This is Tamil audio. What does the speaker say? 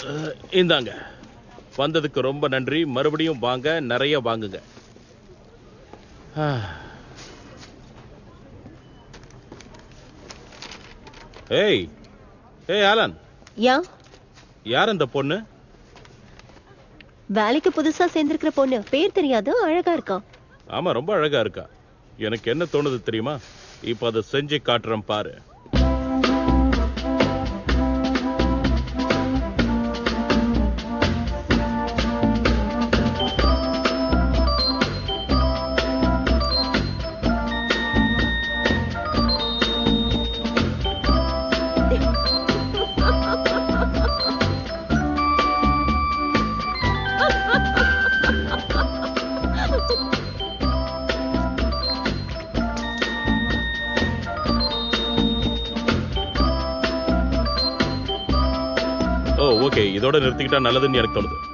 அஹ், இந்தாங்க வந்ததுக்கு ரொம்ப நன்றி மறுபடியும் வாங்க நிறைய வாங்குங்க ஆ. ஏய் ஏய் ஆலன் யா யார் அந்த பொண்ணு வேலைக்கு புதுசா சேர்ந்திருக்கிற பொண்ணு பேர் தெரியாது அழகா இருக்கா ஆமா ரொம்ப அழகா இருக்கா எனக்கு என்ன தோணுது தெரியுமா இப்ப அதை செஞ்சு காட்டுறேன் பாரு ஓ ஓகே இதோட நிறுத்திக்கிட்டா நல்லதுன்னு எனக்கு தோணுது